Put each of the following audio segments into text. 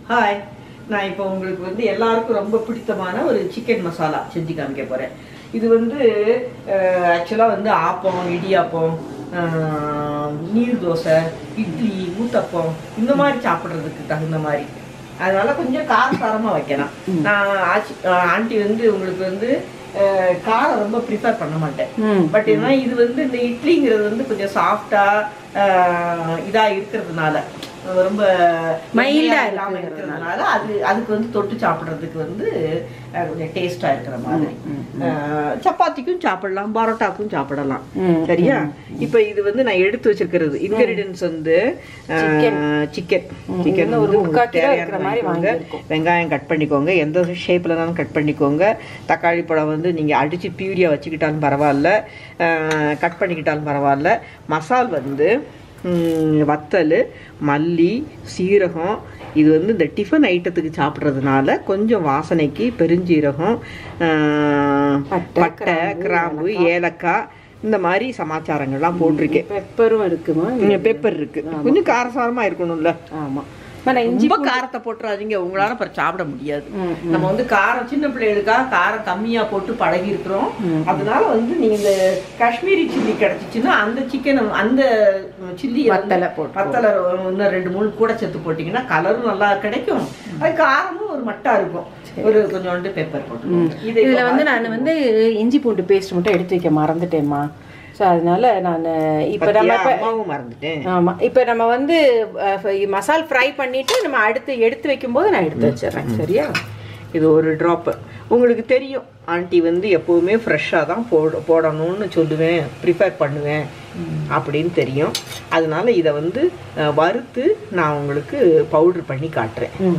Hi நான் இப்போ உங்களுக்கு வந்து எல்லாருக்கும் ரொம்ப பிடித்தமான ஒரு சிக்கன் மசாலா செஞ்சு காமிக்க போகிறேன் இது வந்து ஆக்சுவலாக வந்து ஆப்பம் இடியாப்பம் ஆஹ், நீர் தோசை இட்லி ஊத்தப்பம் இந்த மாதிரி சாப்பிட்றதுக்கு தகுந்த மாதிரி அதனால கொஞ்சம் காரசாரமாக வைக்கலாம் நான் ஆச்சி ஆஹ், ஆண்டி வந்து உங்களுக்கு வந்து ஆஹ், காரம் ரொம்ப ப்ரிஃபர் பண்ண மாட்டேன் ம் பட் ஏன்னா இது வந்து இந்த இட்லிங்கிறது வந்து கொஞ்சம் சாஃப்டா இதா இருக்கிறதுனால ரொம்ப மைல்டா இல்லாம இருக்கிறதுனால. இருக்கிறதுனால அது அதுக்கு வந்து தொட்டு சாப்பிடுறதுக்கு வந்து அஹ், கொஞ்சம் டேஸ்டா இருக்கிற மாதிரி அஹ், சப்பாத்திக்கும் சாப்பிடலாம் பரோட்டாக்கும் சாப்பிடலாம் ம், சரியா இப்போ இது வந்து நான் எடுத்து வச்சிருக்கிறது இன்கிரீடியன்ஸ் வந்து சிக்கன் சிக்கன் இதுல ஒரு வந்து முக்கால் உங்களுக்கு கிலோ தேவையான இருக்கிற மாதிரி வாங்கிக்கோங்க. வாங்கியிருக்கோம். வெங்காயம் கட் பண்ணிக்கோங்க எந்த ஷேப்லனாலும் கட் பண்ணிக்கோங்க தக்காளி பழம் வந்து நீங்கள் அடித்து பியூரியாக வச்சுக்கிட்டாலும் பரவாயில்ல கட் பண்ணிக்கிட்டாலும் பரவாயில்ல மசால் வந்து ம், வத்தல் மல்லி சீரகம் இது வந்து இந்த டிஃபன் ஐட்டத்துக்கு சாப்பிட்றதுனால கொஞ்சம் வாசனைக்கு பெருஞ்சீரகம் ஆ, பட்டை, பட்டை கிராம்பு ஏலக்காய் இந்த மாதிரி சமாச்சாரங்கள்லாம் போட்டிருக்கேன் பெப்பரும் இருக்குமா பெப்பர் இருக்கு கொஞ்சம் காரசாரமாக இருக்கணும்ல ஆமா அம்மா, நான் இஞ்சி ரொம்ப காரத்தை போட்டுறாதீங்க உங்களால அப்புறம் சாப்பிட முடியாது ம், நம்ம வந்து காரம் சின்ன பிள்ளைகளுக்காக காரம் கம்மியா போட்டு பழகி இருக்கிறோம் அதனால வந்து நீங்க இந்த காஷ்மீரி சில்லி கிடைச்சிச்சுன்னா அந்த சிக்கன் அந்த சில்லி வத்தலை போட்டு வத்தலை இன்னும் ரெண்டு மூணு கூட சேர்த்து போட்டீங்கன்னா கலரும் நல்லா கிடைக்கும் அது காரமும் ஒரு மட்டா இருக்கும் ஒரு கொஞ்சோண்டு பெப்பர் போட்டு இது இதுல வந்து நான் வந்து இஞ்சி பூண்டு பேஸ்ட் மட்டும் எடுத்து வைக்க மறந்துட்டேன்மா ஸோ அதனால நான் இப்போ நம்ம இப்ப- அம்மாவும் மறந்துட்டேன் ஆமா இப்போ நம்ம வந்து அஹ், ஃப- மசால் ஃப்ரை பண்ணிட்டு நம்ம அடுத்து எடுத்து வைக்கும்போது நான் எடுத்து வச்சிடுறேன் சரியா இது ஒரு ட்ராப்பு உங்களுக்கு தெரியும் ஆண்டி வந்து எப்போவுமே ஃப்ரெஷ்ஷாக தான் போட போடணும்னு சொல்லுவேன் ப்ரிஃபர் பண்ணுவேன் அப்படின்னு தெரியும் அதனால இதை வந்து அஹ், வறுத்து நான் உங்களுக்கு பவுடர் பண்ணி காட்டுறேன் ம்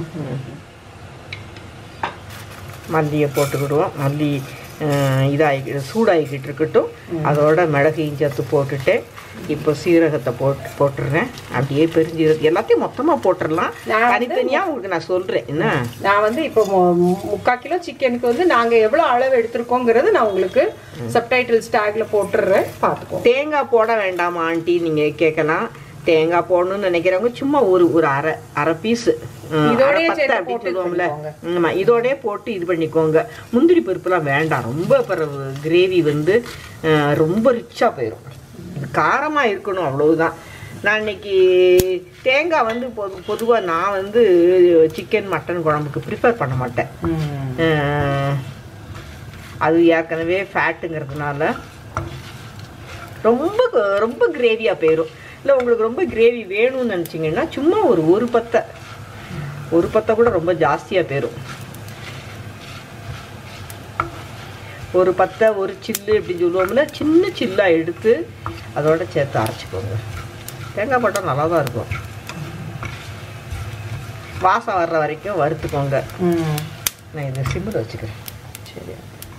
மல்லியை போட்டுக்கிடுவோம் மல்லி அஹ், இதாகி சூடாகிக்கிட்டு இருக்கட்டும் அதோட மிளகையும் சேர்த்து போட்டுட்டேன் இப்போ சீரகத்தை போட்டு போட்டுடுறேன் அப்படியே பெருஞ்சீரகம் எல்லாத்தையும் மொத்தமாக போட்டுடலாம் நான் வந்து- தனித்தனியாக உங்களுக்கு நான் சொல்கிறேன் என்ன நான் வந்து இப்போ மு- மு- முக்கால் கிலோ சிக்கனுக்கு வந்து நாங்க எவ்வளவு அளவு எடுத்திருக்கோங்கிறது நான் உங்களுக்கு சப்டைட்டில்ஸ் டேக்ல போட்டுடுறேன் பார்த்துக்கோ தேங்காய் போட வேண்டாமா ஆண்டி நீங்கள் கேட்கலாம் தேங்காய் போடணும்னு நினைக்கிறவங்க சும்மா ஒரு ஒரு அரை அரை பீஸு இதோடயே சேர்த்து போட்டு இது சொல்லுவோம்ல பண்ணிக்கோங்க. ஆமா இதோடயே போட்டு இது பண்ணிக்கோங்க முந்திரி பருப்புலாம் வேண்டாம் ரொம்ப பிறகு கிரேவி வந்து அஹ், ரொம்ப ரிச்சாக போயிடும் காரமாக இருக்கணும் அவ்வளவுதான் நான் இன்னைக்கு தேங்காய் வந்து பொது பொதுவாக நான் வந்து சிக்கன் மட்டன் குழம்புக்கு ப்ரிஃபர் பண்ண மாட்டேன் அஹ், அது ஏற்கனவே ஃபேட்டுங்கிறதுனால ரொம்ப ரொம்ப கிரேவியாக போயிடும் இல்லை உங்களுக்கு ரொம்ப கிரேவி வேணும்னு நினச்சிங்கன்னா சும்மா ஒரு ஒரு பத்தை ஒரு பத்தை கூட ரொம்ப ஜாஸ்தியாக போயிடும் ஒரு பத்தை ஒரு சில்லு இப்படி சொல்லுவோம்ல சின்ன சில்லாக எடுத்து அதோட சேர்த்து அரைச்சிக்கோங்க தேங்காய் போட்டால் நல்லா தான் இருக்கும் வாசம் வர்ற வரைக்கும் வறுத்துக்கோங்க ம் நான் இதை சிம்மில் வச்சுக்கிறேன் சரி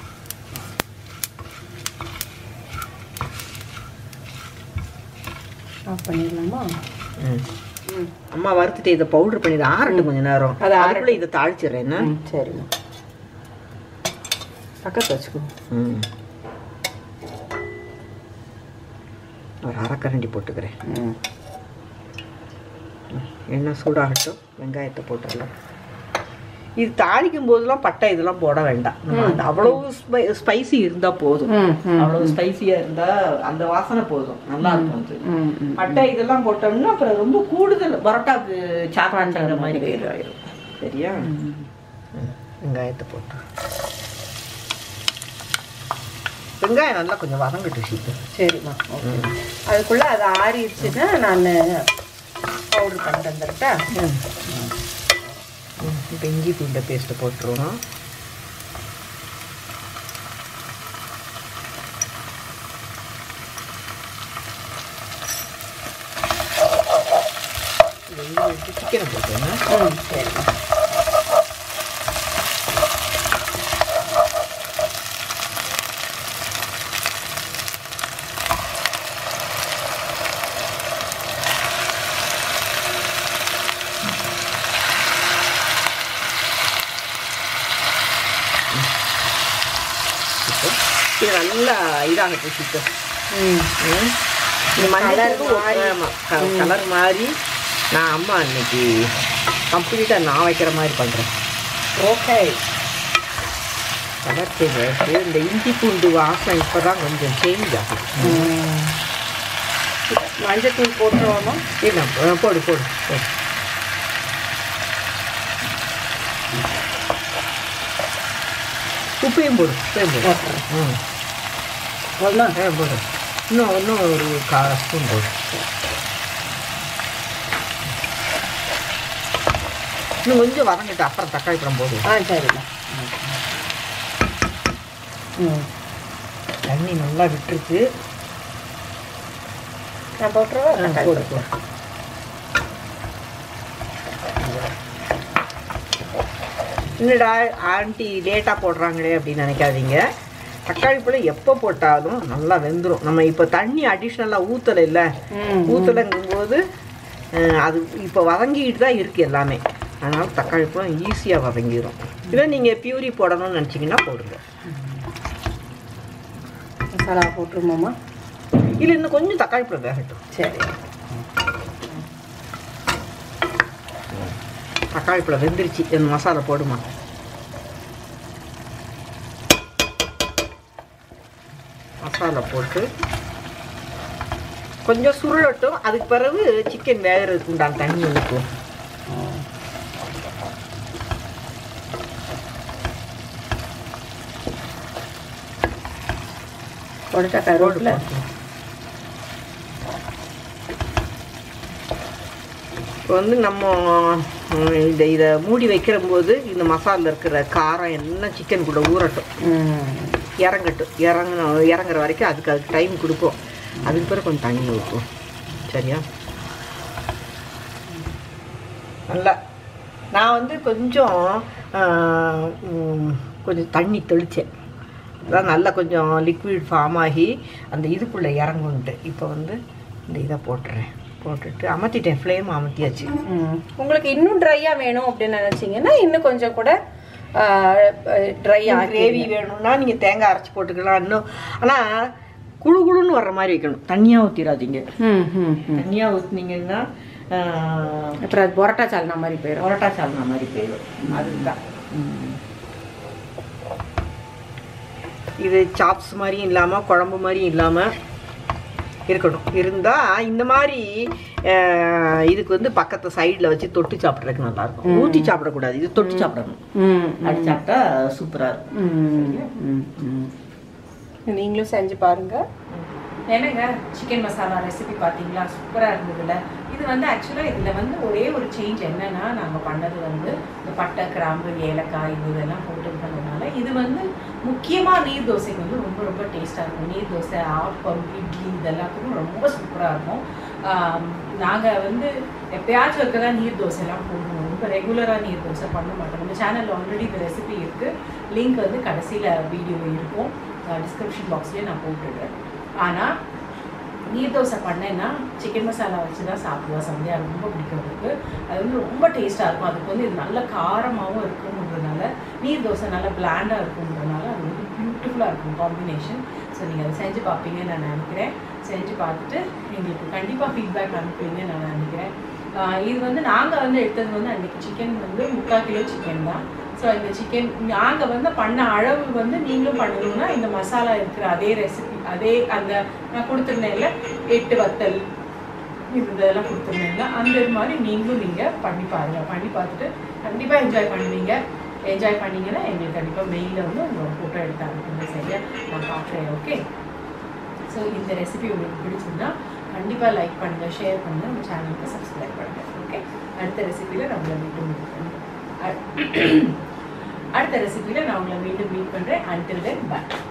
ஆஃப் பண்ணிடலாமா ம் அம்மா வறுத்துட்டு இதை பவுடர் பண்ணி இதை ஆறட்டும் கொஞ்ச நேரம் அது ஆறட்டும். அதுக்குள்ளே இதை தாளிச்சிடுறேன் என்ன ம் சரிம்மா பக்கத்து வச்சுக்கோ ம் ஒரு அரைக்கரண்டி போட்டுக்கிறேன் ம் எண்ணெய் சூடாகட்டும் வெங்காயத்தை போட்டுடலாம் இது தாளிக்கும் போதெல்லாம் பட்டை இதெல்லாம் போட வேண்டாம் நம்ம அந்த அவ்வளவு ஸ்பைசி இருந்தா போதும் ம் ம் அவ்வளவு ஸ்பைசியா இருந்தா அந்த வாசனை போதும் நல்லா இருக்கும் அது ம் ம் பட்டை இதெல்லாம் போட்டோம்னா அப்புறம் ரொம்ப கூடுதல் பரோட்டாக்கு சாப்பாடுற மாதிரி வேறு போயிடும் சரியா ம். வெங்காயத்தை போட்டு வெங்காயம் நல்லா கொஞ்சம் வதங்கட்டும் சீக்கிரம் சரிம்மா ஓகே அதுக்குள்ள அது ஆறிடுச்சுன்னா நான் பவுடர் பண்ணிட்டு வந்துட்டா இப்போ இஞ்சி பூண்டை பேஸ்ட்டை போட்டுருவோம் சிக்கனை போட்டுருங்க ம் சரிம்மா இது நல்லா இதாகட்டும் சிக்கன் ம் ம். இந்த மஞ்சள் Colour தூள் மாறி. ஆமா, க- கலர் மாறி நான் அம்மா அன்னைக்கு கம்ப்ளீட்டாக நான் வைக்கிற மாதிரி பண்ணுறேன் ஓகே கலர் சேஞ்ச் ஆகிடுச்சு இந்த இஞ்சி பூண்டு வாசனை இப்போ தான் கொஞ்சம் சேஞ்ச் ஆகும் மஞ்சத்தூள் போட்டுருவோமா இல்லை போடு போடு போடு உப்பையும் போடு உப்பையும் போடு ம் அவ்வளோதான் ஆ போடு இன்னும் இன்னும் ஒரு கால் ஸ்பூன் போடு இன்னும் கொஞ்சம் வதங்கிட்டு அப்புறம் தக்காளி பழம் போடு ஆ சரிம்மா ம் தண்ணி நல்லா விட்டுருக்கு நான் போட்டுருவா ஆ, தக்காளி போடு போட்டு. போடு என்னடா ஆண்டி லேட்டாக போடுறாங்களே அப்படின்னு நினைக்காதீங்க தக்காளி பழம் எப்போ போட்டாலும் நல்லா வெந்துடும் நம்ம இப்போ தண்ணி அடிஷ்னலாக ஊற்றலை இல்லை ம் ஊற்றலைங்கும்போது அது இப்போ வதங்கிட்டு தான் இருக்குது எல்லாமே அதனால் தக்காளி பழம் ஈஸியாக வதங்கிடும் இதை நீங்கள் பியூரி போடணும்னு நினச்சிங்கன்னா போடுங்க மசாலா போட்டுருமாம்மா இல்லை இன்னும் கொஞ்சம் தக்காளி பழம் வேகட்டும் சரி தக்காளி பழம் வெந்துருச்சு இந்த மசாலா போடுமா மசாலா போட்டு கொஞ்சம் சுருளட்டும் அதுக்கு பிறகு சிக்கன் வேகிறதுக்கு உண்டான தண்ணி ஊற்றும் போட்டுட்டா கருவேப்பில இப்போ வந்து நம்ம ம், இந்த இதை மூடி வைக்கிற போது இந்த மசாலில் இருக்கிற காரம் எல்லாம் சிக்கன் கூட ஊறட்டும் ம் இறங்கட்டும் இறங்கணும் இறங்குற வரைக்கும் அதுக்கு அதுக்கு டைம் கொடுப்போம் அதுக்கு பிறகு கொஞ்சம் தண்ணி ஊற்றுவோம் சரியா நல்லா நான் வந்து கொஞ்சம் ஆ, ம், கொஞ்சம் தண்ணி தெளித்தேன் அதான் நல்லா கொஞ்சம் லிக்விட் ஃபார்ம் ஆகி அந்த இதுக்குள்ளே இறங்குன்ட்டு இப்போ வந்து இந்த இதை போட்டுறேன் போட்டுட்டு அமர்த்திட்டேன் ஃப்ளேம் அமர்த்தியாச்சு ம். உங்களுக்கு இன்னும் ட்ரையா வேணும் அப்படின்னு நினைச்சீங்கன்னா இன்னும் கொஞ்சம் கூட ட்ரை கிரேவி வேணும்னா நீங்கள் தேங்காய் அரைச்சி போட்டுக்கலாம் இன்னும் ஆனால் குழு குழுன்னு வர்ற மாதிரி வைக்கணும் தண்ணியாக ஊற்றிடாதீங்க ம் ம் ம் தண்ணியாக ஊற்றுனீங்கன்னா அப்புறம் அது பொரோட்டா சால்னா மாதிரி போயிடும் பரோட்டா சால்னா மாதிரி போயிடும் அதுதான் இது சாப்ஸ் மாதிரியும் இல்லாமல் குழம்பு மாதிரியும் இல்லாமல் இருக்கட்டும் இருந்தால் இந்த மாதிரி அஹ், இதுக்கு வந்து பக்கத்து சைடில் வச்சு தொட்டு சாப்பிட்றதுக்கு நல்லாயிருக்கும் ஊற்றி சாப்பிடக்கூடாது இது தொட்டு சாப்பிடணும் ம் அப்படி சாப்பிட்டா சூப்பராக இருக்கும் ம், ம், ம். நீங்களும் செஞ்சு பாருங்க என்னங்க சிக்கன் மசாலா ரெசிபி பார்த்தீங்களா சூப்பராக இருந்ததுல இது வந்து ஆக்சுவலாக இதில் வந்து ஒரே ஒரு சேஞ்ச் என்னன்னா நாங்கள் பண்ணது வந்து இந்த பட்டை கிராம்பு ஏலக்காய் இது இதெல்லாம் போட்டுருக்கிறதுனால இது வந்து முக்கியமாக நீர் தோசைக்கு வந்து ரொம்ப ரொம்ப டேஸ்ட்டாக இருக்கும் நீர் தோசை ஆப்பம் இட்லி இதெல்லாத்துக்கும் ரொம்ப சூப்பராக இருக்கும் நாங்கள் வந்து எப்பயாச்சும் இருக்க தான் நீர் தோசைலாம் போடுவோம் ரொம்ப ரெகுலராக நீர் தோசை பண்ண மாட்டோம் நம்ம சேனலில் ஆல்ரெடி இந்த ரெசிபி இருக்குது லிங்க் வந்து கடைசியில் வீடியோ இருக்கும் டிஸ்கிரிப்ஷன் பாக்ஸ்லேயே நான் போட்டுடுறேன் ஆனால் நீர் தோசை பண்ணேன்னா சிக்கன் மசாலா வச்சு தான் சாப்பிடுவா சந்தியா ரொம்ப பிடிக்கும் அவருக்கு அது வந்து ரொம்ப டேஸ்ட்டாக இருக்கும் அதுக்கு வந்து இது நல்ல காரமாகவும் இருக்கும்ன்றதுனால நீர் தோசை நல்லா பிளாண்டாக இருக்கும்ன்றதுனால அது வந்து பியூட்டிஃபுல்லாக இருக்கும் காம்பினேஷன் ஸோ நீங்கள் அதை செஞ்சு பார்ப்பீங்கன்னு நான் நினைக்கிறேன் செஞ்சு பார்த்துட்டு எங்களுக்கு கண்டிப்பாக ஃபீட்பேக் அனுப்புவீங்கன்னு நான் நினைக்கிறேன் ஆஹ் இது வந்து நாங்கள் வந்து எடுத்தது வந்து அன்றைக்கி சிக்கன் வந்து முக்கால் கிலோ சிக்கன் தான் ஸோ இந்த சிக்கன் நாங்கள் வந்து பண்ண அளவு வந்து நீங்களும் பண்ணணும்னா இந்த மசாலா இருக்கிற அதே ரெசிபி அதே அந்த நான் கொடுத்துருந்தேன்ல எட்டு வத்தல் இது இதெல்லாம் கொடுத்துருந்தேன்ல அந்த இது மாதிரி நீங்களும் நீங்கள் பண்ணி பாருங்க பண்ணி பார்த்துட்டு கண்டிப்பாக என்ஜாய் பண்ணுவீங்க என்ஜாய் பண்ணீங்கன்னா எங்களுக்கு கண்டிப்பாக மெயிலில் வந்து உங்களோட ஃபோட்டோ எடுத்து அனுப்புங்க சரியா நான் பார்க்குறேன் ஓகே ஸோ இந்த ரெசிபி உங்களுக்கு பிடிச்சிருந்தா கண்டிப்பாக லைக் பண்ணுங்கள் ஷேர் பண்ணுங்கள் நம்ம சேனலுக்கு சப்ஸ்கிரைப் பண்ணுங்கள் ஓகே அடுத்த ரெசிபியில் நான் உங்களை மீண்டும் மீட் பண்ணுறேன் அடுத்த ரெசிபியில் நான் உங்களை மீண்டும் மீட் பண்ணுறேன் அன்டில் தென் பை